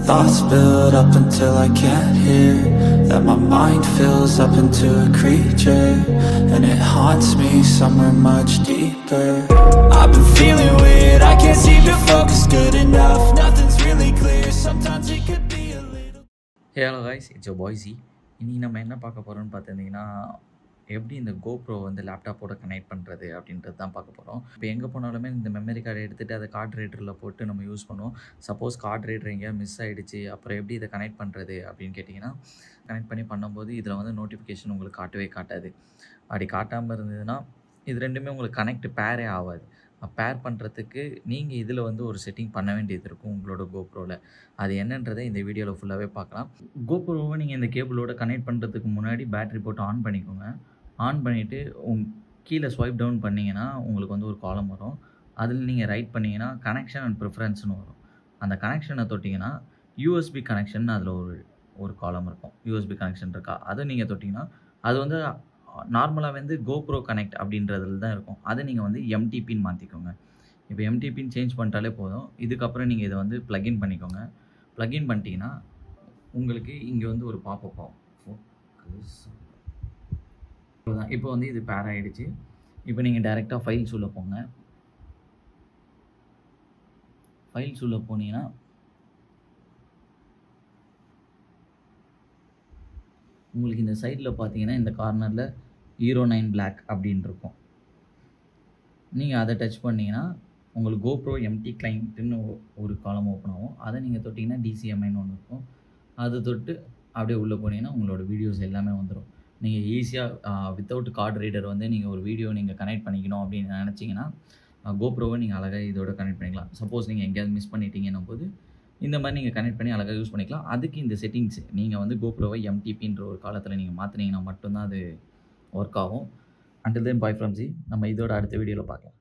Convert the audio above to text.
thoughts build up until I can't hear That my mind fills up into a creature And it haunts me somewhere much deeper I've been feeling weird, I can't seem to focus good enough Nothing's really clear, sometimes it could be a little hey hello guys it's பாய்ஸி இன்றைக்கி நம்ம என்ன பார்க்க போகிறோம்னு பார்த்துருந்தீங்கன்னா எப்படி இந்த GoPro வந்து லேப்டாப்போட கனெக்ட் பண்ணுறது அப்படின்றது தான் பார்க்க போகிறோம் இப்போ எங்கே போனாலுமே இந்த மெமரி கார்டு எடுத்துகிட்டு அதை கார்ட் ரீடரில் போட்டு நம்ம யூஸ் பண்ணுவோம் சப்போஸ் கார்ட் ரீடர் எங்கேயா மிஸ் ஆகிடுச்சு அப்புறம் எப்படி இதை கனெக்ட் பண்ணுறது அப்படின்னு கேட்டிங்கன்னா கனெக்ட் பண்ணி பண்ணும்போது இதில் வந்து நோட்டிஃபிகேஷன் உங்களுக்கு காட்டவே காட்டாது அப்படி காட்டாமல் இருந்ததுன்னா இது ரெண்டுமே உங்களுக்கு கனெக்ட் பேரே ஆகாது பேர் பண்ணுறதுக்கு நீங்கள் இதில் வந்து ஒரு செட்டிங் பண்ண வேண்டியது இருக்கும் உங்களோட கோப்ரோவில் அது என்னன்றதை இந்த வீடியோவில் ஃபுல்லாகவே பார்க்கலாம் கோப்ரோவை நீங்கள் இந்த கேபிளோட கனெக்ட் பண்ணுறதுக்கு முன்னாடி பேட்டரி போட்டு ஆன் பண்ணிக்கோங்க ஆன் பண்ணிவிட்டு உங் கீழே ஸ்வைப் டவுன் பண்ணிங்கன்னா உங்களுக்கு வந்து ஒரு காலம் வரும் அதில் நீங்கள் ரைட் பண்ணிங்கன்னா கனெக்ஷன் அண்ட் ப்ரிஃபரன்ஸ்னு வரும் அந்த கனெக்ஷனை தொட்டிங்கன்னா யூஎஸ்பி கனெக்ஷன் அதில் ஒரு ஒரு காலம் இருக்கும் யூஎஸ்பி கனெக்ஷன் இருக்கா அதை நீங்கள் தொட்டிங்கன்னா அது வந்து நார்மலாக வந்து கோப்ரோ கனெக்ட் அப்படின்றதுல தான் இருக்கும் அதை நீங்கள் வந்து எம்டிபின்னு மாற்றிக்கோங்க இப்போ எம்டிபின்னு சேஞ்ச் பண்ணிட்டாலே போதும் இதுக்கப்புறம் நீங்கள் இதை வந்து ப்ளக்இன் பண்ணிக்கோங்க ப்ளக்இன் பண்ணிட்டீங்கன்னா உங்களுக்கு இங்கே வந்து ஒரு பாப்பப் ஆகும் ஃபோக்கஸ் அவ்வளோதான் இப்போ வந்து இது பேர் ஆகிடுச்சு இப்போ நீங்கள் டேரெக்டாக ஃபைல்ஸ் உள்ள போங்க ஃபைல்ஸ் உள்ள போனீங்கன்னா உங்களுக்கு இந்த சைடில் பார்த்தீங்கன்னா இந்த கார்னரில் ஹீரோ நைன் பிளாக் அப்படின்னு இருக்கும் நீங்கள் அதை டச் பண்ணிங்கன்னா உங்களுக்கு கோப்ரோ எம்டி கிளைண்ட்டுன்னு ஒரு காலம் ஓப்பன் ஆகும் அதை நீங்கள் தொட்டிங்கன்னா டிசிஎம்ஐன்னு ஒன்று இருக்கும் அது தொட்டு அப்படியே உள்ளே போனீங்கன்னா உங்களோட வீடியோஸ் எல்லாமே வந்துடும் நீங்கள் ஈஸியாக வித்தவுட் கார்டு ரீடர் வந்து நீங்கள் ஒரு வீடியோ நீங்கள் கனெக்ட் பண்ணிக்கணும் அப்படின்னு நினச்சிங்கன்னா கோப்ரோவை நீங்கள் அழகாக இதோட கனெக்ட் பண்ணிக்கலாம் சப்போஸ் நீங்கள் எங்கேயாவது மிஸ் பண்ணிட்டீங்கன்னும் போது இந்த மாதிரி நீங்கள் கனெக்ட் பண்ணி அழகாக யூஸ் பண்ணிக்கலாம் அதுக்கு இந்த செட்டிங்ஸ் நீங்கள் வந்து கோப்ரோவை எம்டிபின்ற ஒரு காலத்தில் நீங்கள் மாற்றினீங்கன்னா மட்டும்தான் அது ஒர்க் ஆகும் until then bye from G நம்ம இதோட அடுத்த வீடியோவில் பார்க்கலாம்